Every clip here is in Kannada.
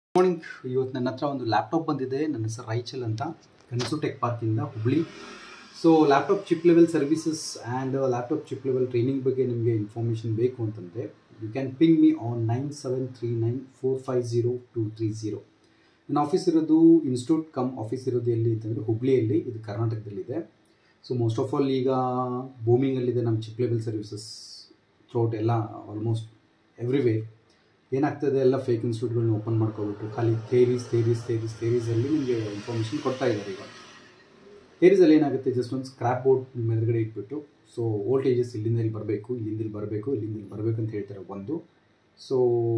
ಮಾರ್ನಿಂಗ್ ಇವತ್ತು ನನ್ನ ಹತ್ರ ಒಂದು ಲ್ಯಾಪ್ಟಾಪ್ ಬಂದಿದೆ ನನ್ನ ಹೆಸರು ರೈಚಲ್ ಅಂತ ಕನಸು ಟೆಕ್ ಪಾರ್ಕಿಂದ Hubli so laptop chip level services and laptop chip level training ಬಗ್ಗೆ ನಿಮಗೆ ಇನ್ಫಾರ್ಮೇಷನ್ ಬೇಕು ಅಂತಂದರೆ you can ping me on nine seven three nine four five zero two three zero ನನ್ನ ಆಫೀಸ್ ಇರೋದು ಇನ್ಸ್ಟಿಟ್ಯೂಟ್ ಕಮ್ ಆಫೀಸ್ ಇರೋದು ಎಲ್ಲಿ ಅಂತಂದರೆ ಹುಬ್ಳಿಯಲ್ಲಿ ಇದು ಕರ್ನಾಟಕದಲ್ಲಿದೆ ಸೊ ಮೋಸ್ಟ್ ಆಫ್ ಆಲ್ ಈಗ ಬೂಮಿಂಗಲ್ಲಿದೆ ನಮ್ಮ ಚಿಪ್ ಲೆವೆಲ್ ಸರ್ವಿಸಸ್ ಥ್ರೋಟ್ ಎಲ್ಲ ಆಲ್ಮೋಸ್ಟ್ ಎವ್ರಿವೇರ್ ಏನಾಗ್ತದೆ ಎಲ್ಲ ಫೇಕ್ ಇನ್ಸ್ಟಿಟ್ಯೂಟ್ಗಳನ್ನ ಓಪನ್ ಮಾಡ್ಕೊಬಿಟ್ಟು ಖಾಲಿ ಥೇರೀಸ್ ಥೇರೀಸ್ ಥೇರೀಸ್ ಥೇರೀಸಲ್ಲಿ ನಿಮಗೆ ಇನ್ಫಾರ್ಮೇಷನ್ ಕೊಡ್ತಾ ಇದ್ದಾರೆ ಈಗ ಥೇರೀಸಲ್ಲಿ ಏನಾಗುತ್ತೆ ಜಸ್ಟ್ ಒಂದು ಸ್ಕ್ರ್ಯಾಪ್ ಬೋರ್ಡ್ ನಿಮ್ಮ ಎದುರುಗಡೆ ಇಟ್ಬಿಟ್ಟು ಸೊ ವೋಲ್ಟೇಜಸ್ ಇಲ್ಲಿಂದ ಇಲ್ಲಿ ಬರಬೇಕು ಇಲ್ಲಿಂದ ಇಲ್ಲಿ ಬರಬೇಕು ಇಲ್ಲಿಂದ ಇಲ್ಲಿ ಬರಬೇಕು ಅಂತ ಹೇಳ್ತಾರೆ ಒಂದು ಸೊ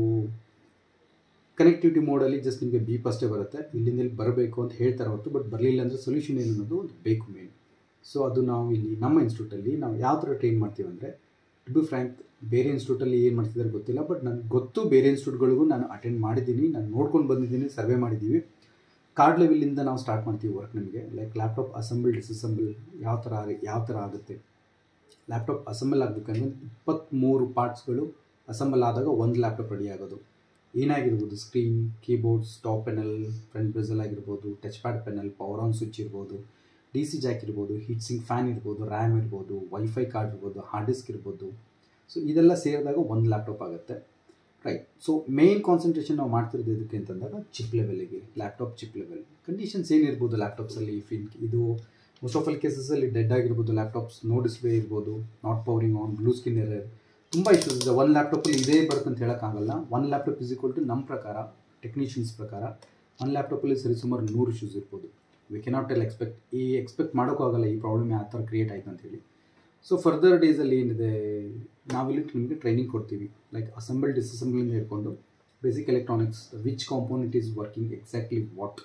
ಕನೆಕ್ಟಿವಿಟಿ ಮೋಡಲ್ಲಿ ಜಸ್ಟ್ ನಿಮಗೆ ಬೀಪ್ ಅಷ್ಟೇ ಬರುತ್ತೆ ಇಲ್ಲಿಂದ ಇಲ್ಲಿ ಬರಬೇಕು ಅಂತ ಹೇಳ್ತಾರೆ ಹೊರತು ಬಟ್ ಬರಲಿಲ್ಲ ಅಂದರೆ ಸೊಲ್ಯೂಷನ್ ಏನು ಅನ್ನೋದು ಒಂದು ಬೇಕು ಮೇನ್ ಸೊ ಅದು ನಾವು ಇಲ್ಲಿ ನಮ್ಮ ಇನ್ಸ್ಟಿಟ್ಯೂಟಲ್ಲಿ ನಾವು ಯಾವ ಥರ ಟ್ರೈನ್ ಮಾಡ್ತೀವಿ ಅಂದರೆ ಟು ಬಿ ಫ್ರ್ಯಾಂಕ್ ಬೇರೆ ಇನ್ಸ್ಟಿಟ್ಯೂಟಲ್ಲಿ ಏನು ಮಾಡ್ತಿದ್ದಾರೆ ಗೊತ್ತಿಲ್ಲ ಬಟ್ ನನಗೆ ಗೊತ್ತು ಬೇರೆ ಇನ್ಸ್ಟಿಟ್ಯೂಟ್ಗಳಿಗೂ ನಾನು ಅಟೆಂಡ್ ಮಾಡಿದ್ದೀನಿ ನಾನು ನೋಡ್ಕೊಂಡು ಬಂದಿದ್ದೀನಿ ಸರ್ವೆ ಮಾಡಿದ್ದೀವಿ ಕಾರ್ಡ್ ಲೆವೆಲಿಂದ ನಾವು ಸ್ಟಾರ್ಟ್ ಮಾಡ್ತೀವಿ ವರ್ಕ್ ನಮಗೆ ಲೈಕ್ ಲ್ಯಾಪ್ಟಾಪ್ ಅಸೆಂಬಲ್ ಡಿಸಸೆಂಬಲ್ ಯಾವ ಥರ ಯಾವ ಥರ ಆಗುತ್ತೆ ಲ್ಯಾಪ್ಟಾಪ್ ಅಸೆಂಬಲ್ ಆಗಬೇಕಂದ್ರೆ ಇಪ್ಪತ್ತ್ಮೂರು ಪಾರ್ಟ್ಸ್ಗಳು ಅಸೆಂಬಲ್ ಆದಾಗ ಒಂದು ಲ್ಯಾಪ್ಟಾಪ್ ರೆಡಿ ಆಗೋದು ಏನಾಗಿರ್ಬೋದು screen keyboards top panel front bezel ಆಗಿರ್ಬೋದು touch pad panel power on switch ಇರ್ಬೋದು ಡಿ ಸಿ ಜಾಕ್ ಇರ್ಬೋದು ಹೀಟ್ ಸಿಂಗ್ ಫ್ಯಾನ್ ಇರ್ಬೋದು ರ್ಯಾಮ್ ಇರ್ಬೋದು ವೈಫೈ ಕಾರ್ಡ್ ಇರ್ಬೋದು ಹಾರ್ಡ್ ಡಿಸ್ಕ್ ಇರ್ಬೋದು ಸೊ ಇದೆಲ್ಲ ಸೇರಿದಾಗ ಒಂದು ಲ್ಯಾಪ್ಟಾಪ್ ಆಗುತ್ತೆ ರೈಟ್ ಸೊ ಮೇನ್ ಕಾನ್ಸಂಟ್ರೇಷನ್ ನಾವು ಮಾಡ್ತಿರೋದು ಇದಕ್ಕೆ ಅಂತಂದಾಗ ಚಿಪ್ ಲೆವೆಲಿಗೆ ಲ್ಯಾಪ್ಟಾಪ್ ಚಿಪ್ ಲೆವೆಲ್ ಕಂಡೀಷನ್ಸ್ ಏನಿರ್ಬೋದು ಲ್ಯಾಪ್ಟಾಪ್ಸಲ್ಲಿ ಫಿನ್ ಇದು ಮೋಸ್ಟ್ ಆಫ್ ಆಲ್ ಕೇಸಸಲ್ಲಿ ಡೆಡ್ ಆಗಿರ್ಬೋದು ಲ್ಯಾಪ್ಟಾಪ್ಸ್ ನೋ ಡಿಸ್ಪ್ಲೇ ಇರ್ಬೋದು not powering on blue screen error ತುಂಬ ಇಶ್ಯೂಸ್ ಇದೆ ಒಂದು ಲ್ಯಾಪ್ಟಾಪಲ್ಲಿ ಇದೇ ಬರುತ್ತೆ ಅಂತ ಹೇಳೋಕ್ಕಾಗಲ್ಲ one laptop is equal to ನಮ್ಮ ಪ್ರಕಾರ ಟೆಕ್ನಿಷಿಯನ್ಸ್ ಪ್ರಕಾರ ಒಂದು ಲ್ಯಾಪ್ಟಾಪಲ್ಲಿ ಸರಿಸುಮಾರು ನೂರು ಇಶ್ಯೂಸ್ ಇರ್ಬೋದು ವಿ ಕೆನಾಟ್ ಟೆಲ್ ಎಕ್ಸ್ಪೆಕ್ಟ್ ಈ ಎಕ್ಸ್ಪೆಕ್ಟ್ ಮಾಡೋಕ್ಕೂ ಆಗಲ್ಲ ಈ ಪ್ರಾಬ್ಲಮ್ ಯಾವ ಥರ ಕ್ರಿಯೇಟ್ ಆಯ್ತು ಅಂತೇಳಿ ಸೊ ಫರ್ದರ್ ಡೇಸಲ್ಲಿ ಏನಿದೆ ನಾವಿಲ್ಲಿ ನಿಮಗೆ ಟ್ರೈನಿಂಗ್ ಕೊಡ್ತೀವಿ ಲೈಕ್ ಅಸೆಂಬಲ್ ಡಿಸಸೆಂಬಲಿಂದ ಹಿಡ್ಕೊಂಡು basic electronics which component is working exactly what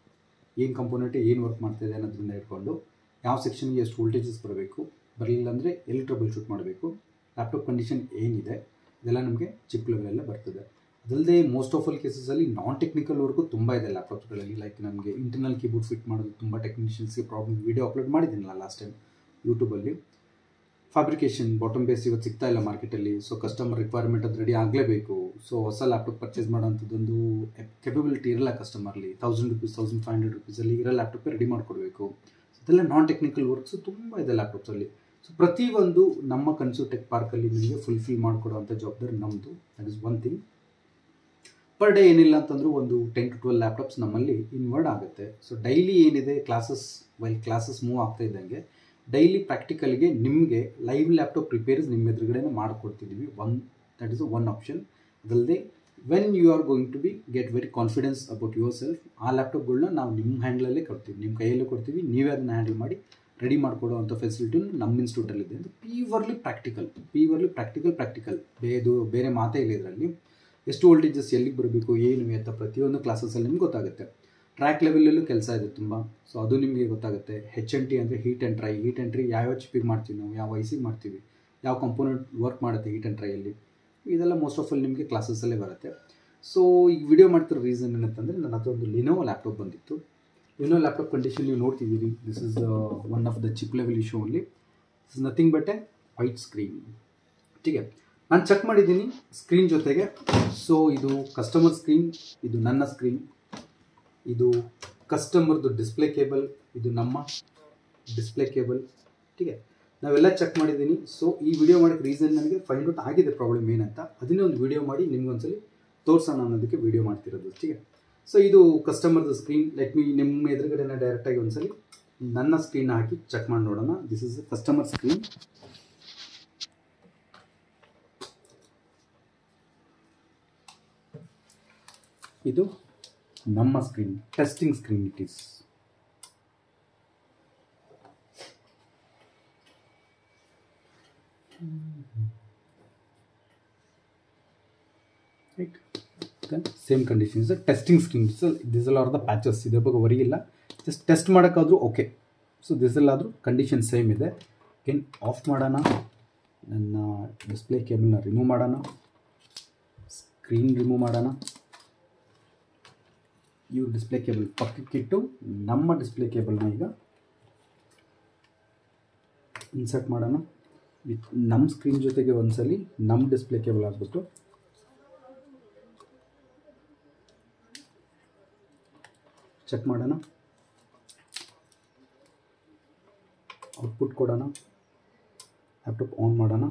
ಏನು ಕಂಪೋನೆಂಟ್ ಏನು ವರ್ಕ್ ಮಾಡ್ತಾಯಿದೆ ಅನ್ನೋದ್ರಿಂದ ಹಿಡ್ಕೊಂಡು ಯಾವ ಸೆಕ್ಷನ್ಗೆ ಎಷ್ಟು ವೋಲ್ಟೇಜಸ್ ಬರಬೇಕು ಬರಲಿಲ್ಲ ಅಂದರೆ ಎಲ್ಲಿ ಟ್ರಬಲ್ ಶೂಟ್ ಮಾಡಬೇಕು ಲ್ಯಾಪ್ಟಾಪ್ ಕಂಡೀಷನ್ ಏನಿದೆ ಇದೆಲ್ಲ ನಮಗೆ ಚಿಪ್ ಲೆವೆಲೆಲ್ಲ ಬರ್ತದೆ ಅದಲ್ಲದೆ ಮೋಸ್ಟ್ ಆಫ್ ಆಲ್ ಕೇಸಸಲ್ಲಿ ನಾನ್ ಟೆಕ್ನಿಕಲ್ ವರ್ಕು ತುಂಬ ಇದೆ ಲ್ಯಾಪ್ಟಾಪ್ಗಳಲ್ಲಿ ಲೈಕ್ ನಮಗೆ ಇಂಟರ್ನಲ್ ಕೀಬೋರ್ಡ್ ಫಿಟ್ ಮಾಡೋದು ತುಂಬ ಟೆಕ್ನಿಷಿಯನ್ಸ್ಗೆ ಪ್ರಾಬ್ಲಮ್ ವೀಡಿಯೋ ಅಪ್ಲೋಡ್ ಮಾಡಿದ್ದೀನಲ್ಲ ಲಾಸ್ಟ್ ಟೈಮ್ ಯೂಟ್ಯೂಬಲ್ಲಿ ಫ್ಯಾಬ್ರಿಕೇಷನ್ ಬಾಟಮ್ ಬೇಸ್ ಇವತ್ತು ಸಿಗ್ತಾ ಇಲ್ಲ ಮಾರ್ಕೆಟಲ್ಲಿ ಸೊ ಕಸ್ಟಮರ್ ರಿಕ್ವೈರ್ಮೆಂಟ್ ಅದು ರೆಡಿ ಆಗಲೇಬೇಕು ಸೊ ಹೊಸ ಲ್ಯಾಪ್ಟಾಪ್ ಪರ್ಚೇಸ್ ಮಾಡೋಂಥದ್ದೊಂದು ಕೆಪಬಿಲಿಟಿ ಇರಲ್ಲ ಕಸ್ಟಮರ್ಲಿ thousand rupees thousand five hundred ರುಪೀಸಲ್ಲಿ ಇರೋ ಲ್ಯಾಪ್ಟಾಪ್ ರೆಡಿ ಮಾಡಿಕೊಡ್ಬೇಕು ಇದೆಲ್ಲ ನಾನ್ ಟೆಕ್ನಿಕಲ್ ವರ್ಕ್ಸು ತುಂಬ ಇದೆ ಲ್ಯಾಪ್ಟಾಪ್ಸಲ್ಲಿ ಸೊ ಪ್ರತಿಯೊಂದು ನಮ್ಮ ಕನ್ಸು ಟೆಕ್ ಪಾರ್ಕಲ್ಲಿ ನಿಮಗೆ ಫುಲ್ಫಿಲ್ ಮಾಡಿಕೊಡುವಂಥ ಜವಾಬ್ದಾರಿ ನಮ್ಮದು that is one thing per day ಏನಿಲ್ಲ ಅಂತಂದ್ರೂ ಒಂದು ಟೆನ್ ಟು ಟ್ವೆಲ್ ಲ್ಯಾಪ್ಟಾಪ್ಸ್ ನಮ್ಮಲ್ಲಿ ಇನ್ವರ್ಡ್ ಆಗುತ್ತೆ ಸೊ ಡೈಲಿ ಏನಿದೆ ಕ್ಲಾಸಸ್ ವೈಲ್ ಕ್ಲಾಸಸ್ ಮೂವ್ ಆಗ್ತಾ ಇದ್ದಂಗೆ ಡೈಲಿ ಪ್ರಾಕ್ಟಿಕಲ್ಗೆ ನಿಮಗೆ ಲೈವ್ ಲ್ಯಾಪ್ಟಾಪ್ ರಿಪೇರ್ಸ್ ನಿಮ್ಮ ಎದುರುಗಡೆ ಮಾಡಿಕೊಡ್ತಿದ್ದೀವಿ one that is one option ಅದಲ್ಲದೆ when you are going to be get very confidence about yourself ಆ ಲ್ಯಾಪ್ಟಾಪ್ಗಳನ್ನ ನಾವು ನಿಮ್ಮ ಹ್ಯಾಂಡ್ಲಲ್ಲೇ ಕೊಡ್ತೀವಿ ನಿಮ್ಮ ಕೈಯಲ್ಲೇ ಕೊಡ್ತೀವಿ ನೀವೇ ಅದನ್ನು ಹ್ಯಾಂಡಲ್ ಮಾಡಿ ರೆಡಿ ಮಾಡಿಕೊಡುವಂಥ ಫೆಸಿಲಿಟಿ ನಮ್ಮ ಇನ್ಸ್ಟಿಟ್ಯೂಟಲ್ಲಿದೆ ಅಂತ purely practical purely practical practical ಬೇದು ಬೇರೆ ಮಾತೇ ಇಲ್ಲ ಇದರಲ್ಲಿ ಎಷ್ಟು ವೋಲ್ಟೇಜಸ್ ಎಲ್ಲಿಗೆ ಬರಬೇಕು ಏನು ಅಂತ ಪ್ರತಿಯೊಂದು ಕ್ಲಾಸಸಲ್ಲಿ ನಿಮ್ಗೆ ಗೊತ್ತಾಗುತ್ತೆ ಟ್ರ್ಯಾಕ್ ಲೆವೆಲಲ್ಲೂ ಕೆಲಸ ಇದೆ ತುಂಬ ಸೊ ಅದು ನಿಮಗೆ ಗೊತ್ತಾಗುತ್ತೆ ಹೆಚ್ ಎನ್ ಟಿ ಅಂದರೆ heat and try heat and try ಯಾವ್ಯಾವ ಚಿಪ್ಪಿಗೆ ಮಾಡ್ತೀವಿ ನಾವು ಯಾವ ವಯಸ್ಸಿಗೆ ಮಾಡ್ತೀವಿ ಯಾವ ಕಂಪೋನೆಂಟ್ ವರ್ಕ್ ಮಾಡುತ್ತೆ ಹೀಟ್ ಆ್ಯಂಡ್ ಟ್ರೈಯಲ್ಲಿ ಇದೆಲ್ಲ ಮೋಸ್ಟ್ ಆಫ್ ಆಲ್ ನಿಮಗೆ ಕ್ಲಾಸಸ್ಸಲ್ಲೇ ಬರುತ್ತೆ ಸೊ ಈಗ ವಿಡಿಯೋ ಮಾಡ್ತಿರೋ ರೀಸನ್ ಏನಂತಂದರೆ ನನ್ನ ಹತ್ರ ಒಂದು ಲಿನೋವೋ ಲ್ಯಾಪ್ಟಾಪ್ ಬಂದಿತ್ತು ಲಿನೋ ಲ್ಯಾಪ್ಟಾಪ್ ಕಂಡೀಷನ್ ನೀವು ನೋಡ್ತಿದ್ದೀರಿ this is one of the chip level issue only this is nothing but a white screen ಟೀಕೆ ನಾನು ಚೆಕ್ ಮಾಡಿದ್ದೀನಿ ಸ್ಕ್ರೀನ್ ಜೊತೆಗೆ ಸೊ ಇದು ಕಸ್ಟಮರ್ ಸ್ಕ್ರೀನ್ ಇದು ನನ್ನ ಸ್ಕ್ರೀನ್ ಇದು ಕಸ್ಟಮರ್ದು ಡಿಸ್ಪ್ಲೇ ಕೇಬಲ್ ಇದು ನಮ್ಮ ಡಿಸ್ಪ್ಲೇ ಕೇಬಲ್ ಟೀಕೆ ನಾವೆಲ್ಲ ಚೆಕ್ ಮಾಡಿದ್ದೀನಿ ಸೊ ಈ ವಿಡಿಯೋ ಮಾಡೋಕ್ಕೆ ರೀಸನ್ ನನಗೆ ಫೈಂಡ್ ಔಟ್ ಆಗಿದೆ ಪ್ರಾಬ್ಲಮ್ ಏನಂತ ಅದನ್ನೇ ಒಂದು ವಿಡಿಯೋ ಮಾಡಿ ನಿಮ್ಗೊಂದ್ಸಲಿ ತೋರಿಸೋಣ ಅನ್ನೋದಕ್ಕೆ ವಿಡಿಯೋ ಮಾಡ್ತಿರೋದು ಟೀಕೆ ಸೊ ಇದು ಕಸ್ಟಮರ್ದು ಸ್ಕ್ರೀನ್ ಲೆಟ್ ಮೀ ನಿಮ್ಮ ಎದುರುಗಡೆನ ಡೈರೆಕ್ಟಾಗಿ ಒಂದ್ಸಲಿ ನನ್ನ ಸ್ಕ್ರೀನ್ ಹಾಕಿ ಚೆಕ್ ಮಾಡಿ ನೋಡೋಣ ದಿಸ್ ಇಸ್ ಕಸ್ಟಮರ್ ಸ್ಕ್ರೀನ್ ಇದು ನಮ್ಮ screen testing screen it is same conditions testing screens this ಎಲ್ಲ ಆರ್ ದ ಪ್ಯಾಚಸ್ ಇದ್ರ ಬಗ್ಗೆ ವರಿ ಇಲ್ಲ ಜಸ್ಟ್ ಟೆಸ್ಟ್ ಮಾಡೋಕ್ಕಾದ್ರೂ ಓಕೆ ಸೊ ದಿಸ್ ಎಲ್ಲಾದರೂ ಕಂಡೀಷನ್ ಸೇಮ್ ಇದೆ ಕೆನ್ ಆಫ್ ಮಾಡೋಣ ನನ್ನ ಡಿಸ್ಪ್ಲೇ ಕೇಬಲ್ನ ರಿಮೂವ್ ಮಾಡೋಣ ಸ್ಕ್ರೀನ್ ರಿಮೂವ್ ಮಾಡೋಣ ಇವ್ರ ಡಿಸ್ಪ್ಲೇ ಕೇಬಲ್ ಪಕ್ಕಕ್ಕಿಟ್ಟು ನಮ್ಮ ಡಿಸ್ಪ್ಲೇ ಕೇಬಲ್ನ ಈಗ ಇನ್ಸರ್ಟ್ ಮಾಡೋಣ ವಿತ್ ನಮ್ಮ ಸ್ಕ್ರೀನ್ ಜೊತೆಗೆ ಒಂದ್ಸಲಿ ನಮ್ಮ ಡಿಸ್ಪ್ಲೇ ಕೇಬಲ್ ಹಾಕ್ಬಿಟ್ಟು ಚೆಕ್ ಮಾಡೋಣ ಔಟ್ಪುಟ್ ಕೊಡೋಣ ಲ್ಯಾಪ್ಟಾಪ್ ಆನ್ ಮಾಡೋಣ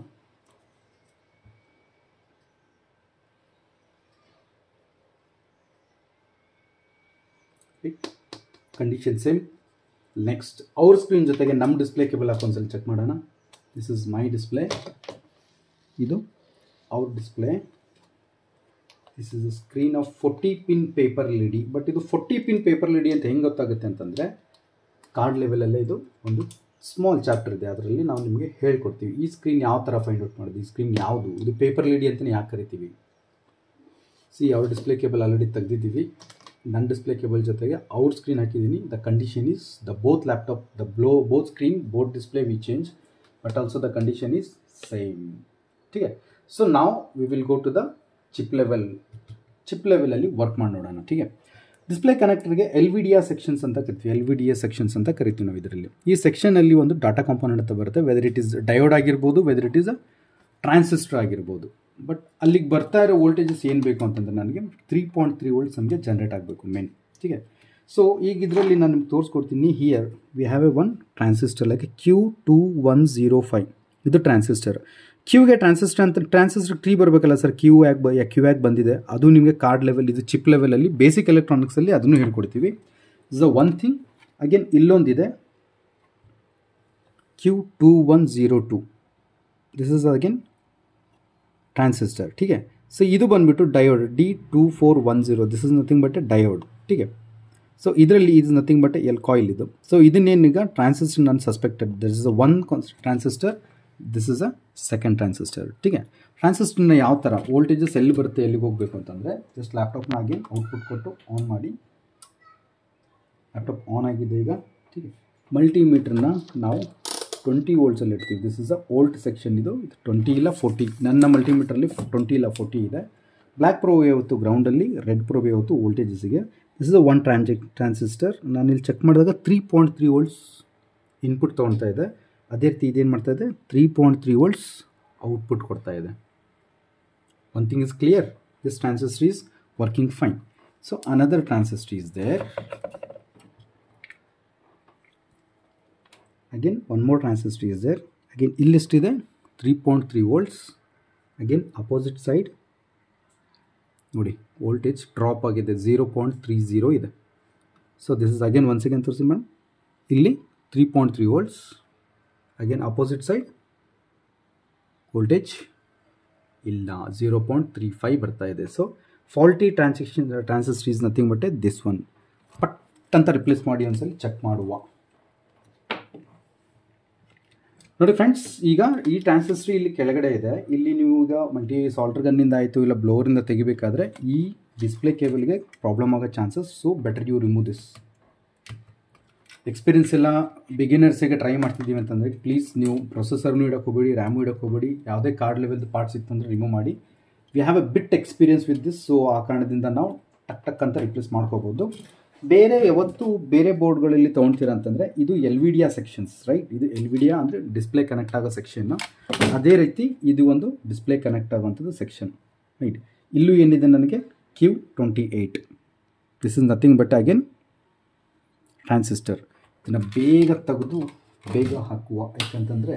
ಕಂಡೀಷನ್ ಸೇಮ್ ನೆಕ್ಸ್ಟ್ ಅವ್ರ ಸ್ಕ್ರೀನ್ ಜೊತೆಗೆ ನಮ್ಮ ಡಿಸ್ಪ್ಲೇ ಕೇಬಲ್ ಹಾಕೊಂಡ್ಸಲಿ ಚೆಕ್ ಮಾಡೋಣ ದಿಸ್ ಇಸ್ ಮೈ ಡಿಸ್ಪ್ಲೇ ಇದು ಅವ್ರ display this is a screen of forty pin paper ಲಿಡಿ ಬಟ್ ಇದು ಫೋರ್ಟಿ ಪಿನ್ ಪೇಪರ್ ಲಿಡಿ ಅಂತ ಹೆಂಗೆ ಗೊತ್ತಾಗುತ್ತೆ ಅಂತಂದರೆ ಕಾರ್ಡ್ ಲೆವೆಲಲ್ಲೇ ಇದು ಒಂದು ಸ್ಮಾಲ್ ಚಾಪ್ಟರ್ ಇದೆ ಅದರಲ್ಲಿ ನಾವು ನಿಮಗೆ ಹೇಳ್ಕೊಡ್ತೀವಿ ಈ ಸ್ಕ್ರೀನ್ ಯಾವ ಥರ ಫೈಂಡ್ ಔಟ್ ಮಾಡೋದು ಈ ಸ್ಕ್ರೀನ್ ಯಾವುದು ಇದು ಪೇಪರ್ ಲಿಡಿ ಅಂತಲೇ ಯಾಕೆ ಕರಿತೀವಿ ಸಿ ಅವ್ರ ಡಿಸ್ಪ್ಲೇ ಕೇಬಲ್ ಆಲ್ರೆಡಿ ತೆಗೆದಿದ್ದೀವಿ ನನ್ನ ಡಿಸ್ಪ್ಲೇ ಕೇಬಲ್ ಜೊತೆಗೆ ಅವ್ರ ಸ್ಕ್ರೀನ್ ಹಾಕಿದ್ದೀನಿ the condition is the both laptop the blow both screen both display we change but also the condition is same ठीक है ಸೊ ನಾವು we will go to the chip level chip ಲೆವೆಲಲ್ಲಿ ವರ್ಕ್ ಮಾಡಿ ನೋಡೋಣ ठीक है ಡಿಸ್ಪ್ಲೇ ಕನೆಕ್ಟರ್ಗೆ L V D A sections ಅಂತ ಕರಿತೀವಿ L V D A sections ಅಂತ ಕರಿತೀವಿ ನಾವು ಇದರಲ್ಲಿ ಈ ಸೆಕ್ಷನಲ್ಲಿ ಒಂದು ಡಾಟಾ ಕಾಂಪೋನೆಂಟ್ ಅಂತ ಬರುತ್ತೆ ವೆದರ್ ಇಟ್ ಇಸ್ ಡಯೋಡ್ ಆಗಿರ್ಬೋದು whether it is a transistor ಆಗಿರ್ಬೋದು ಬಟ್ ಅಲ್ಲಿಗೆ ಬರ್ತಾ ಇರೋ ವೋಲ್ಟೇಜಸ್ ಏನು ಬೇಕು ಅಂತಂದರೆ ನನಗೆ ತ್ರೀ ಪಾಯಿಂಟ್ ತ್ರೀ ವೋಲ್ಟ್ಸ್ ನಮಗೆ ಜನ್ರೇಟ್ ಆಗಬೇಕು ಮೇನ್ ठीक है ಸೊ ಈಗ ಇದರಲ್ಲಿ ನಾನು ನಿಮ್ಗೆ ತೋರಿಸ್ಕೊಡ್ತೀನಿ here we have a one transistor like Q two one zero five ಇದು ಟ್ರಾನ್ಸಿಸ್ಟರ್ ಕ್ಯೂಗೆ ಟ್ರಾನ್ಸಿಸ್ಟರ್ ಅಂತ ಟ್ರಾನ್ಸಿಸ್ಟರ್ ಟ್ರೀ ಬರಬೇಕಲ್ಲ ಸರ್ ಕ್ಯೂ ಯಾಕೆ ಬ ಕ್ಯೂ ಯಾಕೆ ಬಂದಿದೆ ಅದು ನಿಮಗೆ ಕಾರ್ಡ್ ಲೆವೆಲ್ ಇದು ಚಿಪ್ ಲೆವೆಲಲ್ಲಿ ಬೇಸಿಕ್ ಎಲೆಕ್ಟ್ರಾನಿಕ್ಸಲ್ಲಿ ಅದನ್ನು ಹೇಳ್ಕೊಡ್ತೀವಿ is the one thing again ಇಲ್ಲೊಂದಿದೆ Q two one zero two this is again transistor ठीक है ಸೊ ಇದು ಬಂದುಬಿಟ್ಟು diode D two four one zero this is nothing but a diode ठीक है ಸೊ ಇದರಲ್ಲಿ ಇದು ನಥಿಂಗ್ ಬಟ್ ಎಲ್ ಕಾಯಿಲ್ ಇದು ಸೊ ಇದನ್ನೇನೀಗ ಟ್ರಾನ್ಸಿಸ್ಟರ್ ನಾನು suspected this is a one transistor this is a second transistor ठीक है ಟ್ರಾನ್ಸಿಸ್ಟರ್ನ ಯಾವ ಥರ ವೋಲ್ಟೇಜಸ್ ಎಲ್ಲಿ ಬರುತ್ತೆ ಎಲ್ಲಿಗೆ ಹೋಗಬೇಕು ಅಂತಂದರೆ ಜಸ್ಟ್ ಲ್ಯಾಪ್ಟಾಪ್ನ ಆಗಿ ಔಟ್ಪುಟ್ ಕೊಟ್ಟು ಆನ್ ಮಾಡಿ ಲ್ಯಾಪ್ಟಾಪ್ ಆನ್ ಆಗಿದೆ ಈಗ ठीक है ಮಲ್ಟಿಮೀಟ್ರನ್ನ ನಾವು ಟ್ವೆಂಟಿ ವೋಲ್ಟ್ಸಲ್ಲಿ ಇಡ್ತೀವಿ this is a old section ಇದು ಇದು ಟ್ವೆಂಟಿ ಇಲ್ಲ ಫೋರ್ಟಿ ನನ್ನ ಮಲ್ಟಿಮೀಟ್ರಲ್ಲಿ ಟ್ವೆಂಟಿ ಇಲ್ಲ ಫೋರ್ಟಿ ಇದೆ ಬ್ಲ್ಯಾಕ್ ಪ್ರೋ ಯಾವತ್ತು ಗ್ರೌಂಡಲ್ಲಿ ರೆಡ್ ಪ್ರೋ ಯಾವತ್ತು ವೋಲ್ಟೇಜಸ್ಗೆ ದಿಸ್ ಇಸ್ ಅ ಒನ್ ಟ್ರಾನ್ಜೆಕ್ ಟ್ರಾನ್ಸಿಸ್ಟರ್ ನಾನು ಇಲ್ಲಿ ಚೆಕ್ ಮಾಡಿದಾಗ three point three volts input ತೊಗೊಳ್ತಾ ಇದೆ ಅದೇ ರೀತಿ ಇದೇನು ಮಾಡ್ತಾ ಇದೆ three point three volts output ಕೊಡ್ತಾ ಇದೆ one thing is clear this transistor is working fine so another transistor is there again one more transistor is there again ಇಲ್ಲೆಷ್ಟಿದೆ three point three volts again opposite side ನೋಡಿ ವೋಲ್ಟೇಜ್ ಡ್ರಾಪ್ ಆಗಿದೆ ಝೀರೋ ಪಾಯಿಂಟ್ ತ್ರೀ ಝೀರೋ ಇದೆ so this is again one second ತೋರಿಸಿ ಮ್ಯಾಮ್ ಇಲ್ಲಿ three point three volts again opposite side voltage ಇಲ್ಲ ಝೀರೋ ಪಾಯಿಂಟ್ ತ್ರೀ ಫೈವ್ ಬರ್ತಾ ಇದೆ so faulty transaction transistor is nothing but a this one put ಅಂತ ರಿಪ್ಲೇಸ್ ಮಾಡಿ ಒಂದ್ಸಲಿ ಚೆಕ್ ಮಾಡುವ ನೋಡಿ ಫ್ರೆಂಡ್ಸ್ ಈಗ ಈ ಟ್ರಾನ್ಸಿಸ್ಟರ್ ಇಲ್ಲಿ ಕೆಳಗಡೆ ಇದೆ ಇಲ್ಲಿ ನೀವು ಈಗ ಮಲ್ಟಿ ಸಾಲ್ಟರ್ ಗನ್ನಿಂದ ಆಯಿತು ಇಲ್ಲ ಬ್ಲೋರಿಂದ ತೆಗಿಬೇಕಾದ್ರೆ ಈ ಡಿಸ್ಪ್ಲೇ ಕೇಬಲ್ಗೆ ಪ್ರಾಬ್ಲಮ್ ಆಗೋ chances so better you remove this experience ಎಲ್ಲ ಬಿಗಿನರ್ಸಿಗೆ ಟ್ರೈ ಮಾಡ್ತಿದ್ದೀವಿ ಅಂತಂದರೆ ಪ್ಲೀಸ್ ನೀವು ಪ್ರೊಸೆಸರ್ನು ಇಡೋಕೆ ಹೋಗಬೇಡಿ ರ್ಯಾಮು ಇಡೋಕೆ ಹೋಗಬೇಡಿ ಯಾವುದೇ ಕಾರ್ಡ್ ಲೆವೆಲ್ದು ಪಾರ್ಟ್ಸ್ ಇತ್ತು ಅಂದರೆ ರಿಮೂವ್ ಮಾಡಿ we have a bit experience with this so ಆ ಕಾರಣದಿಂದ ನಾವು ಟಕ್ ಟಕ್ ಅಂತ ರಿಪ್ಲೇಸ್ ಮಾಡ್ಕೋಬೋದು ಬೇರೆ ಯಾವತ್ತು ಬೇರೆ ಬೋರ್ಡ್ಗಳಲ್ಲಿ ತೊಗೊಳ್ತೀರಾ ಅಂತಂದರೆ ಇದು ಎಲ್ ವಿ ಡಿಯಾ ಸೆಕ್ಷನ್ಸ್ ರೈಟ್ ಇದು ಎಲ್ ವಿ ಡಿಯಾ ಅಂದರೆ ಡಿಸ್ಪ್ಲೇ ಕನೆಕ್ಟ್ ಆಗೋ ಸೆಕ್ಷನ್ನು ಅದೇ ರೀತಿ ಇದು ಒಂದು ಡಿಸ್ಪ್ಲೇ ಕನೆಕ್ಟ್ ಆಗುವಂಥದ್ದು ಸೆಕ್ಷನ್ ರೈಟ್ ಇಲ್ಲೂ ಏನಿದೆ ನನಗೆ Q twenty eight this is nothing but again transistor ಇದನ್ನು ಬೇಗ ತೆಗೆದು ಬೇಗ ಹಾಕುವ ಯಾಕಂತಂದರೆ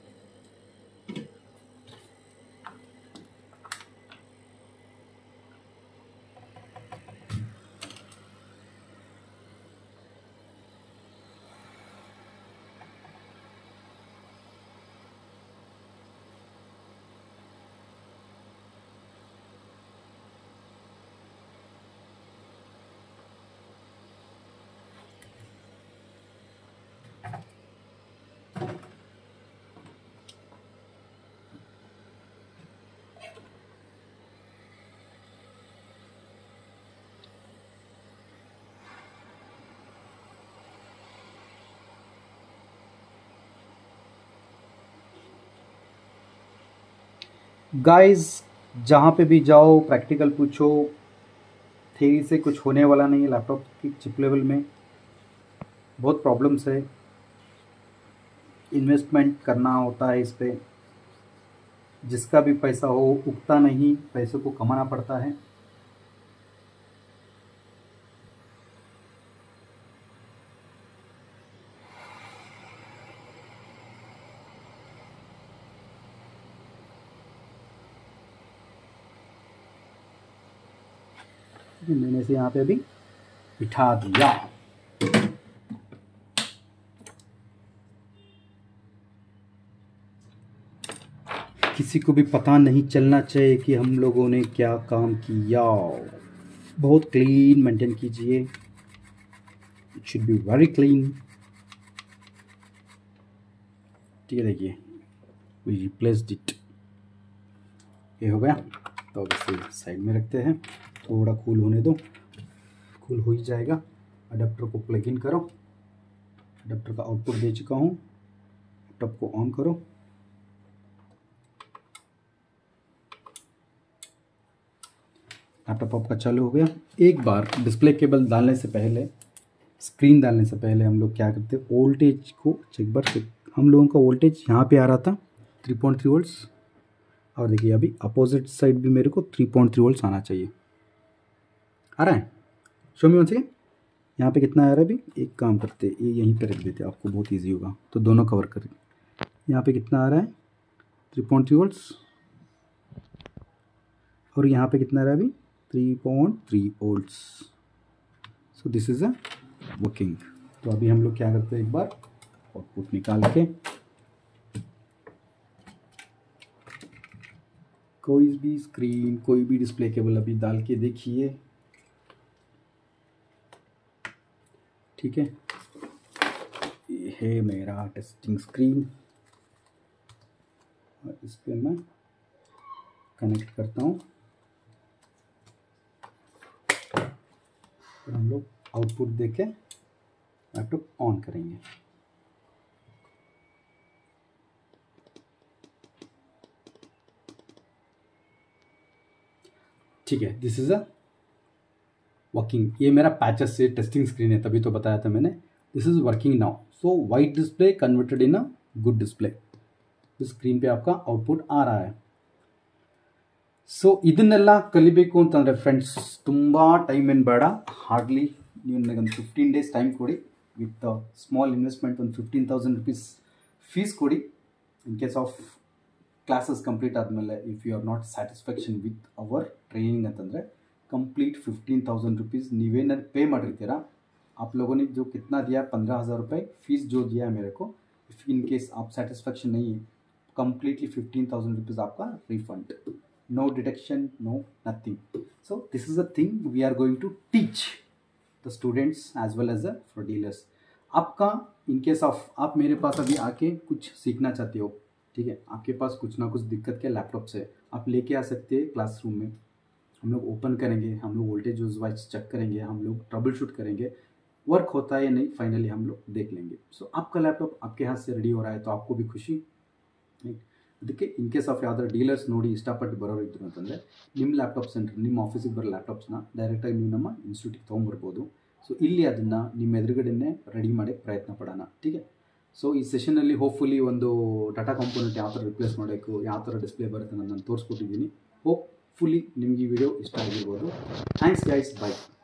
गाइस जहाँ पे भी जाओ प्रैक्टिकल पूछो थेरी से कुछ होने वाला नहीं है लैपटॉप की चिप लेवल में बहुत प्रॉब्लम्स है इन्वेस्टमेंट करना होता है इस पर जिसका भी पैसा हो उगता नहीं पैसों को कमाना पड़ता है ठीक है मैंने इसे यहाँ पे अभी बिठा दिया किसी को भी पता नहीं चलना चाहिए कि हम लोगों ने क्या काम किया बहुत क्लीन मेंटेन कीजिए it should be very clean ठीक है देखिए वी रिप्लेस्ड इट ये हो गया तो अब इसे साइड में रखते हैं थोड़ा कूल होने दो कूल हो ही जाएगा अडेप्टर को प्लग इन करो अडेप्टर का आउटपुट दे चुका हूँ लैपटॉप को ऑन करो लैपटॉप आपका चालू हो गया एक बार डिस्प्ले केबल डालने से पहले स्क्रीन डालने से पहले हम लोग क्या करते हैं वोल्टेज को एक बार चेक हम लोगों का वोल्टेज यहाँ पे आ रहा था 3.3 वोल्ट्स और देखिए अभी अपोजिट साइड भी मेरे को 3.3 वोल्ट्स आना चाहिए आ रहा है शो मी वन सेकेंड यहाँ पे कितना आ रहा है अभी एक काम करते ये यहीं पे रख देते आपको बहुत इजी होगा तो दोनों कवर कर यहाँ पे कितना आ रहा है 3.3 वोल्ट्स और यहाँ पे कितना आ रहा है अभी 3.3 volts so this is a working तो अभी हम लोग क्या करते हैं एक बार आउटपुट निकाल के कोई भी स्क्रीन कोई भी डिस्प्ले केबल अभी डाल के देखिए ठीक है ये है मेरा टेस्टिंग स्क्रीन और इस पर मैं कनेक्ट करता हूँ फिर हम लोग आउटपुट देके लैपटॉप ऑन करेंगे ठीक है दिस इज़ अ वर्किंग ये मेरा पैचेस से टेस्टिंग स्क्रीन है तभी तो बताया था मैंने this is working now so white display converted in a good display इस ಸ್ಕ್ರೀನ್ ಪೇ आपका ಔಟ್ಪುಟ್ ಆ रहा है ಸೊ ಇದನ್ನೆಲ್ಲ ಕಲಿಬೇಕು ಅಂತಂದರೆ ಫ್ರೆಂಡ್ಸ್ ತುಂಬ ಟೈಮ್ ಏನು ಬೇಡ ಹಾರ್ಡ್ಲಿ ನೀವು ನನಗೊಂದು ಫಿಫ್ಟೀನ್ ಡೇಸ್ ಟೈಮ್ ಕೊಡಿ ವಿತ್ ಸ್ಮಾಲ್ ಇನ್ವೆಸ್ಟ್ಮೆಂಟ್ ಒಂದು ಫಿಫ್ಟೀನ್ ತೌಸಂಡ್ ರುಪೀಸ್ ಫೀಸ್ ಕೊಡಿ in case of classes complete ಆದಮೇಲೆ if you are not satisfaction with our training ಅಂತಂದರೆ कंप्लीट फिफ्टीन थाउजेंड रुपीज़ निवेदन पे ಮಾಡಿರ್ತೀರಾ आप लोगों ने जो कितना दिया पंद्रह हज़ार रुपये फीस जो दिया है मेरे को इफ़ इन केस आप सेटिस्फेक्शन नहीं है कंप्लीटली फिफ्टीन थाउजेंड रुपीज़ आपका refund no deduction no nothing so this is a thing we are going to teach the students as well as the for dealers आपका इन केस ऑफ आप मेरे पास अभी आके कुछ सीखना चाहते हो ठीक है आपके पास कुछ ना कुछ दिक्कत के लैपटॉप से आप लेके आ सकते हैं क्लासरूम में हम लोग ओपन करेंगे हम लोग वोल्टेज वाइज चेक करेंगे हम लोग ट्रबल शूट करेंगे वर्क होता है या नहीं फाइनली हम लोग देख लेंगे सो so, आपका लैपटॉप आपके हाथ से रेडी हो रहा है तो आपको भी ಖುಷಿ ಅದಕ್ಕೆ ಇನ್ ಕೇಸ್ ಆಫ್ ಯಾವ್ದಾರು ಡೀಲರ್ಸ್ ನೋಡಿ ಇಷ್ಟಪಟ್ಟು ಬರೋರು ಇದ್ರು ಅಂತಂದರೆ ನಿಮ್ಮ ಲ್ಯಾಪ್ಟಾಪ್ ಸೆಂಟರ್ ನಿಮ್ಮ ಆಫೀಸಿಗೆ ಬರೋ ಲ್ಯಾಪ್ಟಾಪ್ಸ್ನ ಡೈರೆಕ್ಟಾಗಿ ನೀವು ನಮ್ಮ ಇನ್ಸ್ಟಿಟ್ಯೂಟಿಗೆ ತೊಗೊಂಬರ್ಬೋದು ಸೊ ಇಲ್ಲಿ ಅದನ್ನು ನಿಮ್ಮ ಎದುರುಗಡೆನೇ ರೆಡಿ ಮಾಡೋಕ್ಕೆ ಪ್ರಯತ್ನ ಪಡೋಣ ठीक है ಸೊ ಈ ಸೆಷನಲ್ಲಿ ಹೋಪ್ಫುಲಿ ಒಂದು ಡಾಟಾ ಕಾಂಪೋನೆಂಟ್ ಯಾವ ಥರ ರಿಪ್ಲೇಸ್ ಮಾಡಬೇಕು ಯಾವ ಥರ ಡಿಸ್ಪ್ಲೇ ಬರುತ್ತೆ ಅನ್ನೋದು ನಾನು ತೋರಿಸ್ಕೊಟ್ಟಿದ್ದೀನಿ ಹೋಪ್ ಫುಲ್ಲಿ ನಿಮ್ಗೆ ಈ ವಿಡಿಯೋ ಇಷ್ಟ ಆಗಿರ್ಬೋದು ಥ್ಯಾಂಕ್ಸ್ ಗೈಸ್ ಬಾಯ್